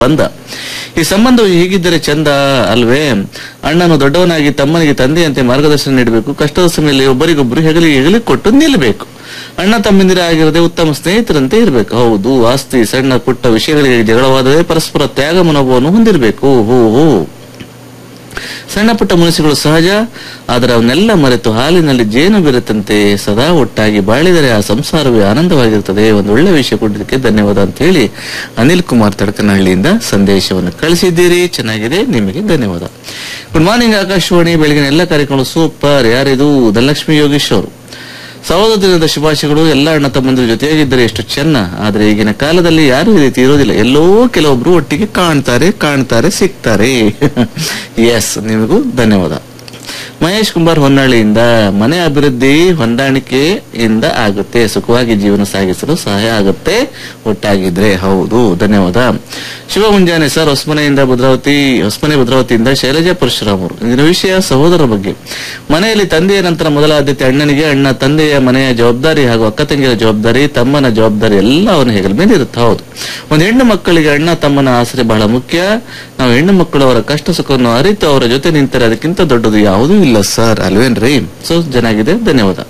ಬಂದ ಈ ಸಂಬಂಧವು ಹೀಗಿದ್ದರೆ ಚಂದ ಅಲ್ವೇ ಅಣ್ಣನು ದೊಡ್ಡವನಾಗಿ ತಮ್ಮನಿಗೆ ತಂದೆಯಂತೆ ಮಾರ್ಗದರ್ಶನ ನೀಡಬೇಕು ಕಷ್ಟದ ಸಮಯದಲ್ಲಿ ಒಬ್ಬರಿಗೊಬ್ಬರು ಹೆಗಲಿ ಹೆಗಲಿ ಕೊಟ್ಟು ನಿಲ್ಲಬೇಕು ಅಣ್ಣ ತಮ್ಮಂದಿರ ಆಗಿರದೆ ಉತ್ತಮ ಸ್ನೇಹಿತರಂತೆ ಇರಬೇಕು ಹೌದು ಆಸ್ತಿ ಸಣ್ಣ ಪುಟ್ಟ ವಿಷಯಗಳಿಗೆ ಜಗಳವಾದರೆ ಪರಸ್ಪರ ತ್ಯಾಗ ಮನೋಭಾವವನ್ನು ಹೊಂದಿರಬೇಕು ಹೋ ಹೋ ಸಣ್ಣ ಪುಟ್ಟ ಮನಸ್ಸುಗಳು ಸಹಜ ಆದರೆ ಅವನ್ನೆಲ್ಲ ಮರೆತು ಹಾಲಿನಲ್ಲಿ ಜೇನು ಬೆರೆತಂತೆ ಸದಾ ಒಟ್ಟಾಗಿ ಬಾಳಿದರೆ ಆ ಸಂಸಾರವೇ ಆನಂದವಾಗಿರುತ್ತದೆ ಒಂದು ಒಳ್ಳೆ ವಿಷಯ ಕೊಟ್ಟಿದ್ದಕ್ಕೆ ಧನ್ಯವಾದ ಅಂತ ಹೇಳಿ ಅನಿಲ್ ಕುಮಾರ್ ತಡಕನಹಳ್ಳಿಯಿಂದ ಸಂದೇಶವನ್ನು ಕಳಿಸಿದ್ದೀರಿ ಚೆನ್ನಾಗಿದೆ ನಿಮಗೆ ಧನ್ಯವಾದ ಗುಡ್ ಮಾರ್ನಿಂಗ್ ಆಕಾಶವಾಣಿ ಬೆಳಗಿನ ಎಲ್ಲ ಕಾರ್ಯಕ್ರಮಗಳು ಸೂಪರ್ ಯಾರಿದು ಧನಲಕ್ಷ್ಮಿ ಯೋಗೀಶ್ ಅವರು ಸಹೋದರ ದಿನದ ಶುಭಾಶಯಗಳು ಎಲ್ಲ ಅಣ್ಣ ತಮ್ಮಂದಿರ ಜೊತೆಯಾಗಿದ್ದರೆ ಎಷ್ಟು ಚೆನ್ನ ಆದ್ರೆ ಈಗಿನ ಕಾಲದಲ್ಲಿ ಯಾರು ಈ ರೀತಿ ಇರೋದಿಲ್ಲ ಎಲ್ಲೋ ಕೆಲವೊಬ್ರು ಒಟ್ಟಿಗೆ ಕಾಣ್ತಾರೆ ಕಾಣ್ತಾರೆ ಸಿಗ್ತಾರೆ ಎಸ್ ನಿಮಗೂ ಧನ್ಯವಾದ ಮಹೇಶ್ ಕುಮಾರ್ ಹೊನ್ನಳ್ಳಿಯಿಂದ ಮನೆ ಅಭಿವೃದ್ಧಿ ಹೊಂದಾಣಿಕೆಯಿಂದ ಆಗುತ್ತೆ ಸುಖವಾಗಿ ಜೀವನ ಸಾಗಿಸಲು ಸಹಾಯ ಆಗುತ್ತೆ ಒಟ್ಟಾಗಿದ್ರೆ ಹೌದು ಧನ್ಯವಾದ ಶುಭ ಮುಂಜಾನೆ ಸರ್ ಹೊಸಮನೆಯಿಂದ ಭದ್ರಾವತಿ ಹೊಸಮನೆ ಭದ್ರಾವತಿಯಿಂದ ಶೈಲಜಾ ಪರಶುರಾಮ್ ಅವರು ಇಂದಿನ ವಿಷಯ ಸಹೋದರ ಬಗ್ಗೆ ಮನೆಯಲ್ಲಿ ತಂದೆಯ ನಂತರ ಮೊದಲ ಆದ್ಯತೆ ಅಣ್ಣನಿಗೆ ಅಣ್ಣ ತಂದೆಯ ಮನೆಯ ಜವಾಬ್ದಾರಿ ಹಾಗೂ ಅಕ್ಕ ತಂಗಿಯ ಜವಾಬ್ದಾರಿ ತಮ್ಮನ ಜವಾಬ್ದಾರಿ ಎಲ್ಲ ಅವನ ಹೆಗಲ ಮೇಲೆ ಇರುತ್ತೆ ಹೌದು ಒಂದು ಹೆಣ್ಣು ಮಕ್ಕಳಿಗೆ ಅಣ್ಣ ತಮ್ಮನ ಆಸರೆ ಬಹಳ ಮುಖ್ಯ ನಾವು ಹೆಣ್ಣು ಮಕ್ಕಳು ಅವರ ಕಷ್ಟ ಸುಖವನ್ನು ಅರಿತು ಅವರ ಜೊತೆ ನಿಂತರೆ ಅದಕ್ಕಿಂತ ದೊಡ್ಡದು ಯಾವುದೂ ಇಲ್ಲ ಸರ್ ಅಲ್ವೇನ್ರಿ ಸೊ ಚೆನ್ನಾಗಿದೆ ಧನ್ಯವಾದ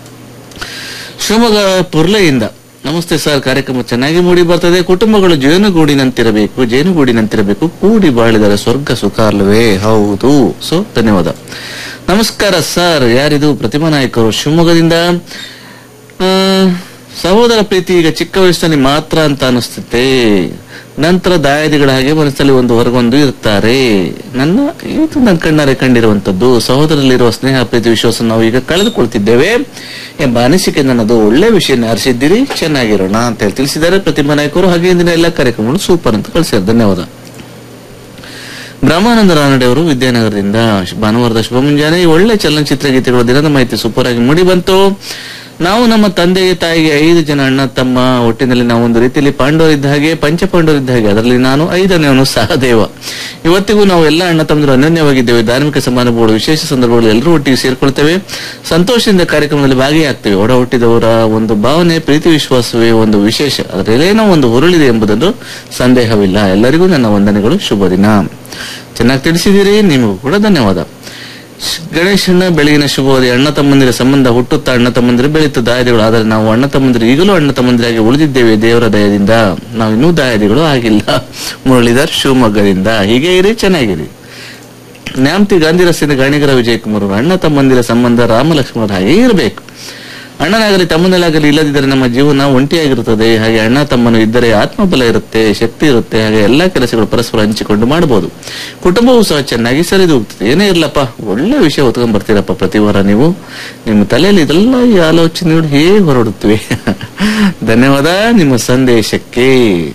ಶಿವಮೊಗ್ಗ ಪುರ್ಲೆಯಿಂದ ನಮಸ್ತೆ ಸರ್ ಕಾರ್ಯಕ್ರಮ ಚೆನ್ನಾಗಿ ಮೂಡಿ ಬರ್ತದೆ ಕುಟುಂಬಗಳು ಜೇನುಗೂಡಿನಂತಿರಬೇಕು ಜೇನುಗೂಡಿನಂತಿರಬೇಕು ಕೂಡಿ ಬಾಳಿದರೆ ಸ್ವರ್ಗ ಸುಖ ಅಲ್ವೇ ಹೌದು ಸೊ ಧನ್ಯವಾದ ನಮಸ್ಕಾರ ಸರ್ ಯಾರಿದು ಪ್ರತಿಮಾ ನಾಯಕರು ಶಿವಮೊಗ್ಗದಿಂದ ಆ, ಸಹೋದರ ಪ್ರೀತಿ ಈಗ ಚಿಕ್ಕ ವಯಸ್ಸಿನಲ್ಲಿ ಮಾತ್ರ ಅಂತ ಅನಿಸ್ತತೆ ನಂತರ ದಾಯಾದಿಗಳ ಹಾಗೆ ಮನಸ್ಸಲ್ಲಿ ಒಂದು ಹೊರಗೊಂದು ಇರ್ತಾರೆ ನನ್ನ ಇದು ನನ್ನ ಕಣ್ಣಾರೆ ಕಂಡಿರುವಂತದ್ದು ಸಹೋದರಲ್ಲಿರುವ ಸ್ನೇಹ ಪ್ರೀತಿ ವಿಶ್ವಾಸ ನಾವು ಈಗ ಕಳೆದುಕೊಳ್ತಿದ್ದೇವೆ ಎಂಬ ಅನಿಸಿಕೆ ನನ್ನದು ಒಳ್ಳೆ ವಿಷಯ ಅರಿಸಿದ್ದೀರಿ ಚೆನ್ನಾಗಿರೋಣ ಅಂತ ಹೇಳಿ ತಿಳಿಸಿದ್ದಾರೆ ಪ್ರತಿಮಾ ನಾಯಕರು ಹಾಗೆ ಇಂದಿನ ಎಲ್ಲ ಕಾರ್ಯಕ್ರಮಗಳು ಸೂಪರ್ ಅಂತ ಕಳಿಸಿದ್ದಾರೆ ಧನ್ಯವಾದ ಬ್ರಹ್ಮಾನಂದ ರಾನಡೆ ಅವರು ವಿದ್ಯಾನಗರದಿಂದ ಭಾನುವಾರದ ಶುಭ ಮುಂಜಾನೆ ಈ ಒಳ್ಳೆ ಚಲನಚಿತ್ರ ಗೀತೆಗಳು ದಿನದ ಮಾಹಿತಿ ಸೂಪರ್ ಆಗಿ ಮೂಡಿ ಬಂತು ನಾವು ನಮ್ಮ ತಂದೆಗೆ ತಾಯಿಗೆ ಐದು ಜನ ಅಣ್ಣ ತಮ್ಮ ಒಟ್ಟಿನಲ್ಲಿ ನಾವು ಒಂದು ರೀತಿಯಲ್ಲಿ ಪಾಂಡವರಿದ್ದ ಹಾಗೆ ಪಂಚ ಪಾಂಡವರಿದ್ದ ಹಾಗೆ ಅದರಲ್ಲಿ ನಾನು ಐದನೇವನು ಸಹದೇವ ಇವತ್ತಿಗೂ ನಾವು ಎಲ್ಲ ಅಣ್ಣ ತಮ್ಮಂದಿರು ಅನನ್ಯವಾಗಿದ್ದೇವೆ ಧಾರ್ಮಿಕ ಸಮಾರಂಭಗಳು ವಿಶೇಷ ಸಂದರ್ಭಗಳು ಎಲ್ಲರೂ ಒಟ್ಟಿಗೆ ಸೇರ್ಕೊಳ್ತೇವೆ ಸಂತೋಷದಿಂದ ಕಾರ್ಯಕ್ರಮದಲ್ಲಿ ಭಾಗಿಯಾಗ್ತೇವೆ ಒಡ ಹುಟ್ಟಿದವರ ಒಂದು ಭಾವನೆ ಪ್ರೀತಿ ವಿಶ್ವಾಸವೇ ಒಂದು ವಿಶೇಷ ಅದರಲ್ಲೇನೋ ಒಂದು ಹುರುಳಿದೆ ಎಂಬುದನ್ನು ಸಂದೇಹವಿಲ್ಲ ಎಲ್ಲರಿಗೂ ನನ್ನ ವಂದನೆಗಳು ಶುಭ ದಿನ ಚೆನ್ನಾಗಿ ತಿಳಿಸಿದ್ದೀರಿ ನಿಮಗೂ ಕೂಡ ಧನ್ಯವಾದ ಶ್- ಗಣೇಶನ ಬೆಳಗಿನ ಶುಭೋದಯ ಅಣ್ಣ ತಮ್ಮಂದಿರ ಸಂಬಂಧ ಹುಟ್ಟುತ್ತಾ ಅಣ್ಣ ತಮ್ಮಂದಿರು ಬೆಳೀತಾ ದಾಯದಿಗಳು ಆದರೆ ನಾವು ಅಣ್ಣ ತಮ್ಮಂದಿರು ಈಗಲೂ ಅಣ್ಣ ತಮ್ಮಂದಿರಾಗಿ ಉಳಿದಿದ್ದೇವೆ ದೇವರ ದಯದಿಂದ ನಾವು ಇನ್ನೂ ದಾಯದಿಗಳು ಆಗಿಲ್ಲ ಮುರಳೀಧರ್ ಶಿವಮೊಗ್ಗದಿಂದ ಹೀಗೆ ಇರಿ ಚೆನ್ನಾಗಿರಿ ನ್ಯಾಮತಿ ಗಾಂಧಿ ರಸ್ತೆಯಿಂದ ಗಾಣಿಗರ ವಿಜಯಕುಮಾರ್ ಅವರು ಅಣ್ಣ ತಮ್ಮಂದಿರ ಸಂಬಂಧ ರಾಮ ಲಕ್ಷ್ಮಣರ ಹಾಗೆ ಇರಬೇಕು ಅಣ್ಣನಾಗಲಿ ತಮ್ಮನಲ್ಲಾಗಲಿ ಇಲ್ಲದಿದ್ದರೆ ನಮ್ಮ ಜೀವನ ಒಂಟಿಯಾಗಿರುತ್ತದೆ ಹಾಗೆ ಅಣ್ಣ ತಮ್ಮನು ಇದ್ದರೆ ಆತ್ಮಬಲ ಇರುತ್ತೆ ಶಕ್ತಿ ಇರುತ್ತೆ ಹಾಗೆ ಎಲ್ಲಾ ಕೆಲಸಗಳು ಪರಸ್ಪರ ಹಂಚಿಕೊಂಡು ಮಾಡಬಹುದು ಕುಟುಂಬವೂ ಸಹ ಚೆನ್ನಾಗಿ ಸರಿದು ಹೋಗ್ತದೆ ಏನೇ ಇರ್ಲಪ್ಪ ಒಳ್ಳೆ ವಿಷಯ ಹೊತ್ಕೊಂಡ್ ಬರ್ತೀರಪ್ಪ ಪ್ರತಿ ವಾರ ನೀವು ನಿಮ್ಮ ತಲೆಯಲ್ಲಿ ಇದೆಲ್ಲ ಈ ಆಲೋಚನೆಗಳು ಹೇಗೆ ಹೊರಡುತ್ತವೆ ಧನ್ಯವಾದ ನಿಮ್ಮ ಸಂದೇಶಕ್ಕೆ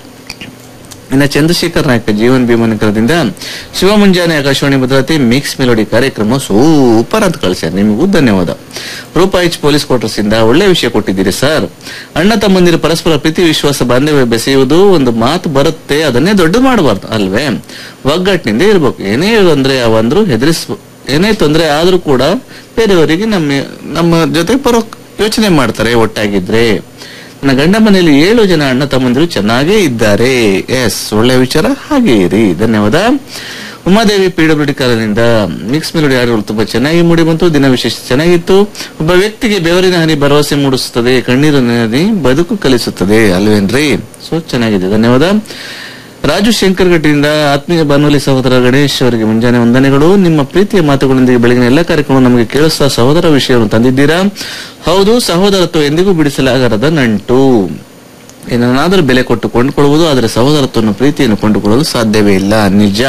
ಇನ್ನ ಚಂದ್ರಶೇಖರ್ ನಾಯಕ ಜೀವನ್ ಭೀಮನಗರದಿಂದ ಶಿವ ಮುಂಜಾನೆ ಆಕಾಶವಾಣಿ ಭದ್ರತೆ ಮಿಕ್ಸ್ ಮೆಲೋಡಿ ಕಾರ್ಯಕ್ರಮ ಸೂಪರ್ ಅಂತ ಕಳಿಸ್ಯಾರ ನಿಮಗೂ ಧನ್ಯವಾದ ರೂಪಾ ಎಚ್ ಪೊಲೀಸ್ ಕ್ವಾರ್ಟರ್ಸ್ ಇಂದ ಒಳ್ಳೆ ವಿಷಯ ಕೊಟ್ಟಿದ್ದೀರಿ ಸರ್ ಅಣ್ಣ ತಮ್ಮಂದಿರು ಪರಸ್ಪರ ಪ್ರೀತಿ ವಿಶ್ವಾಸ ಬಾಂಧವ್ಯ ಬೆಸೆಯುವುದು ಒಂದು ಮಾತು ಬರುತ್ತೆ ಅದನ್ನೇ ದೊಡ್ಡ ಮಾಡಬಾರ್ದು ಅಲ್ವೇ ಒಗ್ಗಟ್ಟಿನಿಂದ ಇರ್ಬೇಕು ಏನೇ ತೊಂದರೆ ಅವಂದ್ರು ಹೆದರಿಸ್ ಏನೇ ತೊಂದರೆ ಆದ್ರೂ ಕೂಡ ಬೇರೆಯವರಿಗೆ ನಮ್ಮ ನಮ್ಮ ಜೊತೆ ಬರೋ ಯೋಚನೆ ಮಾಡ್ತಾರೆ ಒಟ್ಟಾಗಿದ್ರೆ ನನ್ನ ಗಂಡ ಮನೆಯಲ್ಲಿ ಏಳು ಜನ ಅಣ್ಣ ತಮ್ಮಂದಿರು ಚೆನ್ನಾಗೇ ಇದ್ದಾರೆ ಎಸ್ ಒಳ್ಳೆ ವಿಚಾರ ಹಾಗೆ ಇರಿ ಧನ್ಯವಾದ ಉಮಾದೇವಿ ಪಿಡಬ್ಲ್ಯೂಡಿ ಕಾಲನಿಂದ ಮಿಕ್ಸ್ ಮೆಲೋಡಿ ಹಾಡುಗಳು ತುಂಬಾ ಚೆನ್ನಾಗಿ ಮೂಡಿ ಬಂತು ದಿನ ವಿಶೇಷ ಚೆನ್ನಾಗಿತ್ತು ಒಬ್ಬ ವ್ಯಕ್ತಿಗೆ ಬೆವರಿನ ಹನಿ ಭರವಸೆ ಮೂಡಿಸುತ್ತದೆ ಕಣ್ಣೀರು ಹನಿ ಬದುಕು ಕಲಿಸುತ್ತದೆ ಅಲ್ವೇನ್ರಿ ಸೊ ಚೆನ್ನಾಗಿದೆ ಧನ್ಯವಾದ ರಾಜು ಶಂಕರ್ ಘಟ್ಟಿಯಿಂದ ಆತ್ಮೀಯ ಬಾನುಲಿ ಸಹೋದರ ಗಣೇಶ್ ಅವರಿಗೆ ಮುಂಜಾನೆ ವಂದನೆಗಳು ನಿಮ್ಮ ಪ್ರೀತಿಯ ಮಾತುಗಳೊಂದಿಗೆ ಬೆಳಗಿನ ಎಲ್ಲ ಕಾರ್ಯಕ್ರಮ ನಮಗೆ ಕೇಳಿಸ್ತಾ ಸಹೋದರ ವಿಷಯವನ್ನು ತಂದಿದ್ದೀರಾ ಹೌದು ಸಹೋದರತ್ವ ಎಂದಿಗೂ ಬಿಡಿಸಲಾಗರದ ನಂಟು ಏನನ್ನಾದರೂ ಬೆಲೆ ಕೊಟ್ಟು ಕೊಂಡುಕೊಳ್ಳುವುದು ಆದರೆ ಸಹೋದರತ್ವವನ್ನು ಪ್ರೀತಿಯನ್ನು ಕೊಂಡುಕೊಳ್ಳಲು ಸಾಧ್ಯವೇ ಇಲ್ಲ ನಿಜ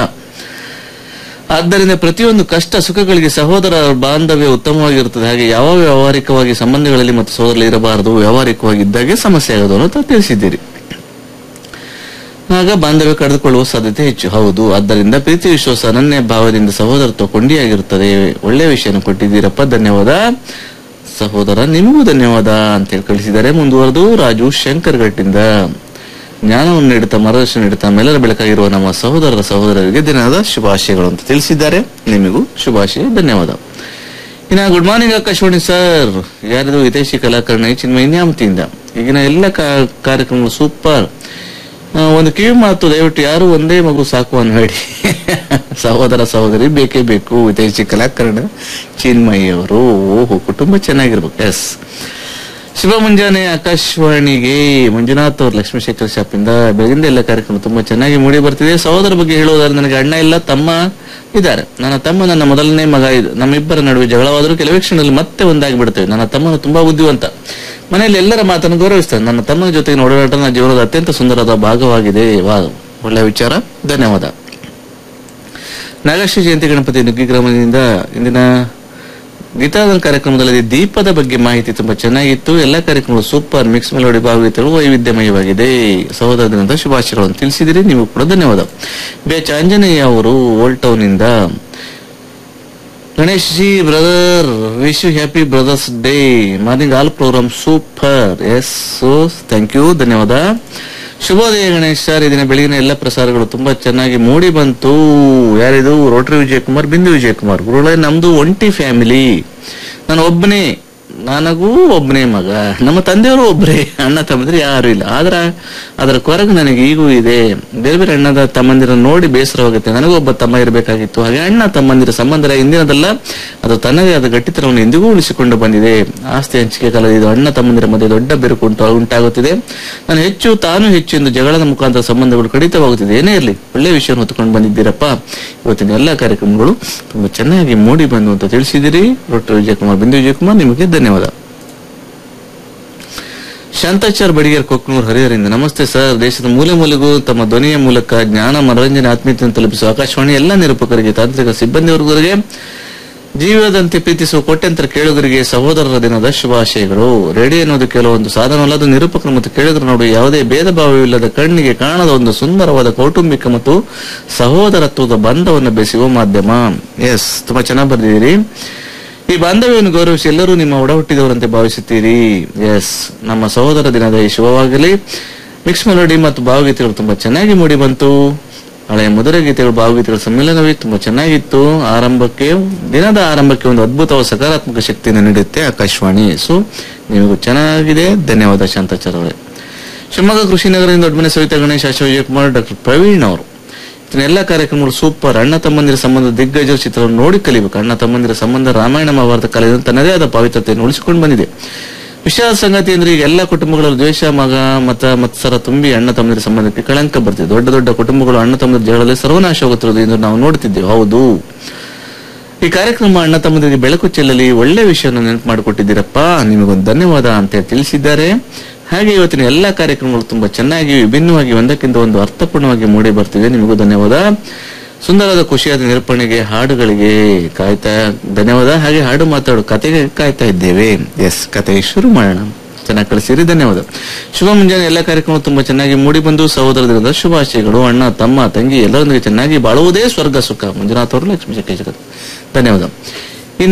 ಆದ್ದರಿಂದ ಪ್ರತಿಯೊಂದು ಕಷ್ಟ ಸುಖಗಳಿಗೆ ಸಹೋದರ ಬಾಂಧವ್ಯ ಉತ್ತಮವಾಗಿರುತ್ತದೆ ಹಾಗೆ ಯಾವ ವ್ಯಾವಹಾರಿಕವಾಗಿ ಸಂಬಂಧಗಳಲ್ಲಿ ಮತ್ತು ಸಹೋದರರು ಇರಬಾರದು ವ್ಯಾವಹಾರಿಕವಾಗಿ ಇದ್ದಾಗೆ ಸಮಸ್ಯೆ ಆಗೋದು ಅಂತ ತಿಳಿಸಿದ್ದೀರಿ ಆಗ ಬಾಂಧವ್ಯ ಕಳೆದುಕೊಳ್ಳುವ ಸಾಧ್ಯತೆ ಹೆಚ್ಚು ಹೌದು ಆದ್ದರಿಂದ ಪ್ರೀತಿ ವಿಶ್ವಾಸ ಅನನ್ಯ ಭಾವದಿಂದ ಸಹೋದರತ್ವ ಕೊಂಡಿಯಾಗಿರುತ್ತದೆ ಒಳ್ಳೆ ವಿಷಯನ ಕೊಟ್ಟಿದ್ದೀರಪ್ಪ ಧನ್ಯವಾದ ಸಹೋದರ ನಿಮಗೂ ಧನ್ಯವಾದ ಅಂತ ಹೇಳಿ ಕಳಿಸಿದ್ದಾರೆ ಮುಂದುವರೆದು ರಾಜು ಶಂಕರ್ ಘಟ್ಟಿಂದ ಜ್ಞಾನವನ್ನು ನೀಡುತ್ತಾ ಮಾರ್ಗದರ್ಶನ ನೀಡುತ್ತಾ ಮೇಲರ ಬೆಳಕಾಗಿರುವ ನಮ್ಮ ಸಹೋದರರ ಸಹೋದರರಿಗೆ ದಿನದ ಶುಭಾಶಯಗಳು ಅಂತ ತಿಳಿಸಿದ್ದಾರೆ ನಿಮಗೂ ಶುಭಾಶಯ ಧನ್ಯವಾದ ಇನ್ನ ಗುಡ್ ಮಾರ್ನಿಂಗ್ ಆಕಾಶವಾಣಿ ಸರ್ ಯಾರಿದು ಹಿತೈಷಿ ಕಲಾಕರಣ ಚಿನ್ಮಯ ನ್ಯಾಮತಿಯಿಂದ ಈಗಿನ ಎಲ್ಲ ಕಾ- ಕಾರ್ಯಕ್ರಮಗಳು ಸೂಪರ್ ಆ, ಒಂದು ಕಿವಿ ಮಾತು ದಯವಿಟ್ಟು ಯಾರು ಒಂದೇ ಮಗು ಸಾಕು ಅನ್ಬೇಡಿ ಸಹೋದರ ಸಹೋದರಿ ಬೇಕೇ ಬೇಕು ವಿದೇಶಿ ಕಲಾಕರಣ ಚಿನ್ಮಯಿ ಅವರು ಓಹೋ ಕುಟುಂಬ ಚೆನ್ನಾಗಿರ್ಬೇಕು ಎಸ್ ಶುಭ ಮುಂಜಾನೆ ಆಕಾಶವಾಣಿಗೆ ಮಂಜುನಾಥ್ ಅವರು ಲಕ್ಷ್ಮೀಶೇಖರ್ ಶಾಪ್ ಇಂದ ಬೆಳಗಿಂದ ಎಲ್ಲ ಕಾರ್ಯಕ್ರಮ ತುಂಬಾ ಚೆನ್ನಾಗಿ ಮೂಡಿ ಬರ್ತಿದೆ ಸಹೋದರ ಬಗ್ಗೆ ಹೇಳುವುದಾದ್ರೆ ನನಗೆ ಅಣ್ಣ ಇಲ್ಲ ತಮ್ಮ ಇದ್ದಾರೆ ನನ್ನ ತಮ್ಮ ನನ್ನ ಮೊದಲನೇ ಮಗ ಇದು ನಮ್ಮಿಬ್ಬರ ನಡುವೆ ಜಗಳವಾದರೂ ಕೆಲವೇ ಕ್ಷಣದಲ್ಲಿ ಮತ್ತೆ ಒಂದಾಗಿ ಬಿಡ್ತೇವೆ ನನ್ನ ತಮ್ಮನು ತುಂಬಾ ಬುದ್ಧಿವಂತ ಮನೆಯಲ್ಲಿ ಎಲ್ಲರ ಮಾತನ್ನು ಗೌರವಿಸ್ತಾನೆ ನನ್ನ ತಮ್ಮನ ಜೊತೆಗಿನ ಓಡಾಟ ನನ್ನ ಜೀವನದ ಅತ್ಯಂತ ಸುಂದರದ ಭಾಗವಾಗಿದೆ ವಾ ಒಳ್ಳೆಯ ವಿಚಾರ ಧನ್ಯವಾದ ನಾಗಶ್ರೀ ಜಯಂತಿ ಗಣಪತಿ ನುಗ್ಗಿ ಗ್ರಾಮದಿಂದ ಇಂದಿನ ಗೀತಾಧನ ಕಾರ್ಯಕ್ರಮದಲ್ಲಿ ದೀಪದ ಬಗ್ಗೆ ಮಾಹಿತಿ ತುಂಬಾ ಚೆನ್ನಾಗಿತ್ತು ಎಲ್ಲ ಕಾರ್ಯಕ್ರಮಗಳು ಸೂಪರ್ ಮಿಕ್ಸ್ ಮೆಲೋಡಿ ಭಾವಗೀತೆಗಳು ವೈವಿಧ್ಯಮಯವಾಗಿದೆ ಸಹೋದರ ದಿನದ ಶುಭಾಶಯಗಳನ್ನು ತಿಳಿಸಿದಿರಿ ನೀವು ಕೂಡ ಧನ್ಯವಾದ ಬೇಚ ಆಂಜನೇಯ ಅವರು ಓಲ್ಡ್ ಟೌನ್ ಇಂದ Ganesh ji brother wish you happy brothers day morning all programme super S thank you ಧನ್ಯವಾದ ಶುಭೋದಯ ಗಣೇಶ್ ಸರ್ ಈ ದಿನ ಬೆಳಗಿನ ಎಲ್ಲ ಪ್ರಸಾರಗಳು ತುಂಬಾ ಚೆನ್ನಾಗಿ ಮೂಡಿ ಬಂತು ಯಾರಿದು ರೋಟರಿ ವಿಜಯಕುಮಾರ್ ಬಿಂದು ವಿಜಯಕುಮಾರ್ ಗುರುಗಳೇ ನಮ್ದು ಒಂಟಿ ಫ್ಯಾಮಿಲಿ ನಾನು ಒಬ್ಬನೇ ನನಗೂ ಒಬ್ಬನೇ ಮಗ ನಮ್ಮ ತಂದೆಯವರು ಒಬ್ಬರೇ ಅಣ್ಣ ತಮ್ಮಂದ್ರೆ ಯಾರು ಇಲ್ಲ ಆದ್ರ ಅದರ ಕೊರಗು ನನಗೆ ಈಗೂ ಇದೆ ಬೇರೆ ಬೇರೆ ಅಣ್ಣದ ತಮ್ಮಂದಿರ ನೋಡಿ ಬೇಸರವಾಗುತ್ತೆ ನನಗೂ ಒಬ್ಬ ತಮ್ಮ ಇರಬೇಕಾಗಿತ್ತು ಹಾಗೆ ಅಣ್ಣ ತಮ್ಮಂದಿರ ಸಂಬಂಧ ಇಂದಿನದಲ್ಲ ಅದು ತನ್ನದೇ ಆದ ಗಟ್ಟಿತನವನ್ನು ಎಂದಿಗೂ ಉಳಿಸಿಕೊಂಡು ಬಂದಿದೆ ಆಸ್ತಿ ಹಂಚಿಕೆ ಕಾಲದ ಇದು ಅಣ್ಣ ತಮ್ಮಂದಿರ ಮಧ್ಯೆ ದೊಡ್ಡ ಬೆರುಕು ಉಂಟು ಉಂಟಾಗುತ್ತಿದೆ ನಾನು ಹೆಚ್ಚು ತಾನು ಹೆಚ್ಚು ಎಂದು ಜಗಳದ ಮುಖಾಂತರ ಸಂಬಂಧಗಳು ಕಡಿತವಾಗುತ್ತಿದೆ ಏನೇ ಇರಲಿ ಒಳ್ಳೆಯ ವಿಷಯವನ್ನು ಹೊತ್ತುಕೊಂಡು ಬಂದಿದ್ದೀರಪ್ಪ ಇವತ್ತಿನ ಎಲ್ಲ ಕಾರ್ಯಕ್ರಮಗಳು ತುಂಬಾ ಚೆನ್ನಾಗಿ ಮೂಡಿ ಬಂದು ಅಂತ ತಿಳಿಸಿದಿರಿ ಡಾಕ್ಟರ್ ವಿಜಯಕುಮಾರ್ ಬಿಂದು ವಿಜಯಕುಮಾರ್ ನಿಮಗೆ ಧನ್ಯವಾದ ಶಾಂತಾಚಾರ್ ಬಡಿಗೇರ್ ಕೊಕ್ನೂರ್ ಹರಿಹರಿಂದ ನಮಸ್ತೆ ಸರ್ ದೇಶದ ಮೂಲೆ ಮೂಲೆಗೂ ತಮ್ಮ ಧ್ವನಿಯ ಮೂಲಕ ಜ್ಞಾನ ಮನರಂಜನೆ ಆತ್ಮೀಯತೆಯನ್ನು ತಲುಪಿಸುವ ಆಕಾಶವಾಣಿ ಎಲ್ಲ ನಿರೂಪಕರಿಗೆ ತಾಂತ್ರಿಕ ಸಿಬ್ಬಂದಿ ವರ್ಗರಿಗೆ ಜೀವದಂತೆ ಪ್ರೀತಿಸುವ ಕೋಟ್ಯಂತರ ಕೇಳುಗರಿಗೆ ಸಹೋದರರ ದಿನದ ಶುಭಾಶಯಗಳು ರೇಡಿಯೋ ಅನ್ನೋದು ಕೆಲವೊಂದು ಸಾಧನವಲ್ಲ ಅದು ನಿರೂಪಕರು ಮತ್ತು ಕೇಳುಗರ ನಡುವೆ ಯಾವುದೇ ಭೇದ ಭಾವವಿಲ್ಲದ ಕಣ್ಣಿಗೆ ಕಾಣದ ಒಂದು ಸುಂದರವಾದ ಕೌಟುಂಬಿಕ ಮತ್ತು ಸಹೋದರತ್ವದ ಬಂಧವನ್ನು ಬೆಸೆಯುವ ಮಾಧ್ಯಮ ಎಸ್ ತುಂಬಾ ಚೆನ್ನಾಗಿ ಬರೆದಿದ್ದೀರಿ ಈ ಬಾಂಧವ್ಯವನ್ನು ಗೌರವಿಸಿ ಎಲ್ಲರೂ ನಿಮ್ಮ ಒಡ ಹುಟ್ಟಿದವರಂತೆ ಭಾವಿಸುತ್ತೀರಿ ಎಸ್ ನಮ್ಮ ಸಹೋದರ ದಿನದ ಈ ಶುಭವಾಗಲಿ ಮಿಕ್ಸ್ ಮೆಲೋಡಿ ಮತ್ತು ಭಾವಗೀತೆಗಳು ತುಂಬಾ ಚೆನ್ನಾಗಿ ಮೂಡಿ ಬಂತು ಹಳೆಯ ಮಧುರ ಗೀತೆಗಳು ಭಾವಗೀತೆಗಳ ಸಮ್ಮಿಲನವೇ ತುಂಬಾ ಚೆನ್ನಾಗಿತ್ತು ಆರಂಭಕ್ಕೆ ದಿನದ ಆರಂಭಕ್ಕೆ ಒಂದು ಅದ್ಭುತವಾದ ಸಕಾರಾತ್ಮಕ ಶಕ್ತಿಯನ್ನು ನೀಡುತ್ತೆ ಆಕಾಶವಾಣಿ ಸೊ ನಿಮಗೂ ಚೆನ್ನಾಗಿದೆ ಧನ್ಯವಾದ ಶಾಂತಾಚಾರ್ ಅವರೇ ಶಿವಮೊಗ್ಗ ಕೃಷಿ ನಗರದಿಂದ ದೊಡ್ಡಮನೆ ಸವಿತಾ ಗಣೇಶ್ ಆಶಾ ವಿಜಯಕುಮಾರ್ ಡಾಕ್ಟರ್ ಪ್ರವೀಣ್ ಅವರು ಇದನ್ನ ಎಲ್ಲ ಕಾರ್ಯಕ್ರಮಗಳು ಸೂಪರ್ ಅಣ್ಣ ತಮ್ಮಂದಿರ ಸಂಬಂಧ ದಿಗ್ಗಜ ಚಿತ್ರವನ್ನು ನೋಡಿ ಕಲಿಬೇಕು ಅಣ್ಣ ತಮ್ಮಂದಿರ ಸಂಬಂಧ ರಾಮಾಯಣ ಮಹಾಭಾರತ ಕಲೆಯನ್ನು ತನ್ನದೇ ಆದ ಪವಿತ್ರತೆಯನ್ನು ಉಳಿಸಿಕೊಂಡು ಬಂದಿದೆ ವಿಷಾದ ಸಂಗತಿ ಅಂದ್ರೆ ಈಗ ಎಲ್ಲ ಕುಟುಂಬಗಳಲ್ಲಿ ದ್ವೇಷ ಮಗ ಮತ ಮತ್ಸರ ತುಂಬಿ ಅಣ್ಣ ತಮ್ಮಂದಿರ ಸಂಬಂಧಕ್ಕೆ ಕಳಂಕ ಬರ್ತಿದೆ ದೊಡ್ಡ ದೊಡ್ಡ ಕುಟುಂಬಗಳು ಅಣ್ಣ ತಮ್ಮಂದಿರ ಜಗಳದಲ್ಲಿ ಸರ್ವನಾಶ ಹೋಗುತ್ತಿರುವುದು ಎಂದು ನಾವು ನೋಡುತ್ತಿದ್ದೇವೆ ಹೌದು ಈ ಕಾರ್ಯಕ್ರಮ ಅಣ್ಣ ತಮ್ಮಂದಿರಿಗೆ ಬೆಳಕು ಚೆಲ್ಲಲಿ ಒಳ್ಳೆ ವಿಷಯವನ್ನು ನೆನಪು ಮಾಡಿಕೊಟ್ಟಿದ್ದೀರಪ್ಪ ನಿಮಗೊಂದು ಧನ್ಯವಾದ ಅಂತ ಹೇಳಿ ತಿಳಿಸಿದ್ದಾರೆ ಹಾಗೆ ಇವತ್ತಿನ ಎಲ್ಲಾ ಕಾರ್ಯಕ್ರಮಗಳು ತುಂಬಾ ಚೆನ್ನಾಗಿ ವಿಭಿನ್ನವಾಗಿ ಒಂದಕ್ಕಿಂತ ಒಂದು ಅರ್ಥಪೂರ್ಣವಾಗಿ ಮೂಡಿ ಬರ್ತಿವೆ ನಿಮಗೂ ಧನ್ಯವಾದ ಸುಂದರವಾದ ಖುಷಿಯಾದ ನಿರೂಪಣೆಗೆ ಹಾಡುಗಳಿಗೆ ಕಾಯ್ತಾ ಧನ್ಯವಾದ ಹಾಗೆ ಹಾಡು ಮಾತಾಡು ಕತೆಗೆ ಕಾಯ್ತಾ ಇದ್ದೇವೆ ಎಸ್ ಕತೆ ಶುರು ಮಾಡೋಣ ಚೆನ್ನಾಗಿ ಕಳಿಸಿರಿ ಧನ್ಯವಾದ ಶುಭ ಮುಂಜಾನೆ ಎಲ್ಲ ಕಾರ್ಯಕ್ರಮ ತುಂಬಾ ಚೆನ್ನಾಗಿ ಮೂಡಿ ಬಂದು ಸಹೋದರ ದಿನದ ಶುಭಾಶಯಗಳು ಅಣ್ಣ ತಮ್ಮ ತಂಗಿ ಎಲ್ಲರೊಂದಿಗೆ ಚೆನ್ನಾಗಿ ಬಾಳುವುದೇ ಸ್ವರ್ಗ ಸುಖ ಮಂಜುನಾಥ್ ಅವರು ಲಕ್ಷ್ಮೀ ಶೆಟ್ಟಿ ಜಗತ್ ಧನ್ಯವಾದ ಇನ್ನ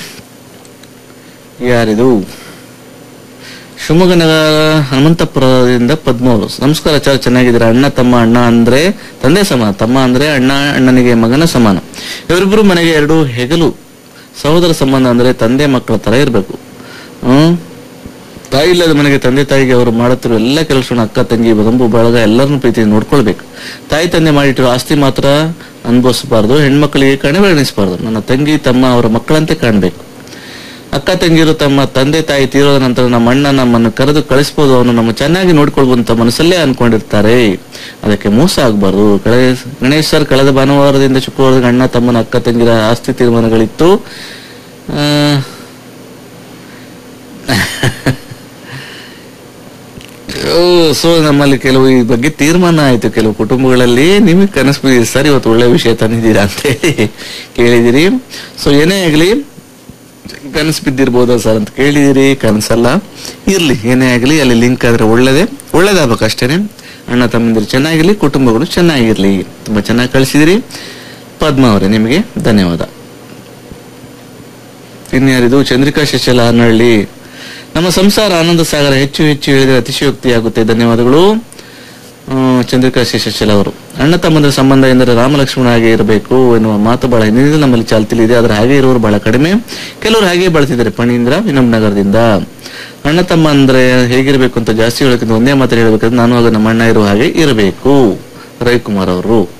ಯಾರಿದು ಶಿವಮೊಗ್ಗ ನಗರ ಹನುಮಂತಪುರದಿಂದ ಪದ್ಮ ಅವರು ನಮಸ್ಕಾರ ಚಾರ್ ಚೆನ್ನಾಗಿದ್ದೀರಾ ಅಣ್ಣ ತಮ್ಮ ಅಣ್ಣ ಅಂದ್ರೆ ತಂದೆ ಸಮಾನ ತಮ್ಮ ಅಂದ್ರೆ ಅಣ್ಣ ಅಣ್ಣನಿಗೆ ಮಗನ ಸಮಾನ ಇವರಿಬ್ರು ಮನೆಗೆ ಎರಡು ಹೆಗಲು ಸಹೋದರ ಸಂಬಂಧ ಅಂದ್ರೆ ತಂದೆ ಮಕ್ಕಳ ತರ ಇರಬೇಕು ಹ್ಮ್ ತಾಯಿ ಇಲ್ಲದ ಮನೆಗೆ ತಂದೆ ತಾಯಿಗೆ ಅವರು ಮಾಡುತ್ತಿರುವ ಎಲ್ಲ ಕೆಲಸವನ್ನು ಅಕ್ಕ ತಂಗಿ ಬಂಬು ಬಳಗ ಎಲ್ಲರನ್ನೂ ಪ್ರೀತಿಯಿಂದ ನೋಡ್ಕೊಳ್ಬೇಕು ತಾಯಿ ತಂದೆ ಮಾಡಿಟ್ಟಿರೋ ಆಸ್ತಿ ಮಾತ್ರ ಅನುಭವಿಸಬಾರ್ದು ಹೆಣ್ಮಕ್ಳಿಗೆ ಕಣಿವೆಣಿಸಬಾರ್ದು ನನ್ನ ತಂಗಿ ತಮ್ಮ ಅವರ ಮಕ್ಕಳಂತೆ ಕಾಣ್ಬೇಕು ಅಕ್ಕ ತಂಗಿರು ತಮ್ಮ ತಂದೆ ತಾಯಿ ತೀರೋದ ನಂತರ ನಮ್ಮ ಅಣ್ಣ ನಮ್ಮನ್ನು ಕರೆದು ಕಳಿಸ್ಬೋದು ಅವನು ನಮ್ಮ ಚೆನ್ನಾಗಿ ನೋಡ್ಕೊಳ್ಬೋದು ಅಂತ ಮನಸ್ಸಲ್ಲೇ ಅನ್ಕೊಂಡಿರ್ತಾರೆ ಅದಕ್ಕೆ ಮೋಸ ಆಗ್ಬಾರ್ದು ಕಳೆ ಗಣೇಶ್ ಸರ್ ಕಳೆದ ಭಾನುವಾರದಿಂದ ಶುಕ್ರವಾರದ ಅಣ್ಣ ತಮ್ಮನ ಅಕ್ಕ ತಂಗಿರ ಆಸ್ತಿ ತೀರ್ಮಾನಗಳಿತ್ತು ಆ, ಸೊ ನಮ್ಮಲ್ಲಿ ಕೆಲವು ಈ ಬಗ್ಗೆ ತೀರ್ಮಾನ ಆಯ್ತು ಕೆಲವು ಕುಟುಂಬಗಳಲ್ಲಿ ನಿಮಗೆ ಕನಸು ಬಿದ್ದಿದೆ ಸರ್ ಇವತ್ತು ಒಳ್ಳೆ ವಿಷಯ ತಂದಿದ್ದೀರಾ ಅಂತ ಹೇಳಿ ಕೇಳಿದಿರಿ ಸೊ ಏನೇ ಆಗ್ಲಿ ಕನಸು ಬಿದ್ದಿರ್ಬೋದಾ ಸರ್ ಅಂತ ಕೇಳಿದಿರಿ ಕನಸಲ್ಲ ಇರ್ಲಿ ಏನೇ ಆಗ್ಲಿ ಅಲ್ಲಿ ಲಿಂಕ್ ಆದ್ರೆ ಒಳ್ಳೇದೇ ಒಳ್ಳೇದಾಗಬೇಕು ಅಷ್ಟೇನೆ ಅಣ್ಣ ತಮ್ಮಂದಿರು ಚೆನ್ನಾಗಿರ್ಲಿ ಕುಟುಂಬಗಳು ಚೆನ್ನಾಗಿರ್ಲಿ ತುಂಬಾ ಚೆನ್ನಾಗಿ ಕಳಿಸಿದಿರಿ ಪದ್ಮ ಅವರೇ ನಿಮಗೆ ಧನ್ಯವಾದ ಇನ್ಯಾರಿದು ಚಂದ್ರಿಕಾ ಶಶಲ ಹನಹಳ್ಳಿ ನಮ್ಮ ಸಂಸಾರ ಆನಂದ ಸಾಗರ ಹೆಚ್ಚು ಹೆಚ್ಚು ಹೇಳಿದರೆ ಅತಿಶಯೋಕ್ತಿಯಾಗುತ್ತೆ ಧನ್ಯವಾದಗಳು ಆ, ಚಂದ್ರಿಕಾ ಶಶಲ ಅವರು ಅಣ್ಣ ತಮ್ಮಂದಿರ ಸಂಬಂಧ ಎಂದರೆ ರಾಮ ಲಕ್ಷ್ಮಣ ಹಾಗೆ ಇರಬೇಕು ಎನ್ನುವ ಮಾತು ಬಹಳ ಹಿಂದಿನಿಂದ ನಮ್ಮಲ್ಲಿ ಚಾಲ್ತಿಲಿ ಇದೆ ಆದ್ರೆ ಹಾಗೆ ಇರುವವರು ಬಹಳ ಕಡಿಮೆ ಕೆಲವರು ಹಾಗೆ ಬಳಸಿದ್ದಾರೆ ಪಣೀಂದ್ರ ವಿನಮ್ ನಗರದಿಂದ ಅಣ್ಣ ತಮ್ಮ ಅಂದ್ರೆ ಹೇಗಿರ್ಬೇಕು ಅಂತ ಜಾಸ್ತಿ ಹೇಳೋಕ್ಕಿಂತ ಒಂದೇ ಮಾತ್ರ ಹೇಳ್ಬೇಕಂದ್ರೆ ನಾನು ಆಗ ನಮ್ಮ ಅಣ್ಣ ಇರುವ ಹಾಗೆ ಇರಬೇಕು ರವಿಕುಮಾರ್ ಅವರು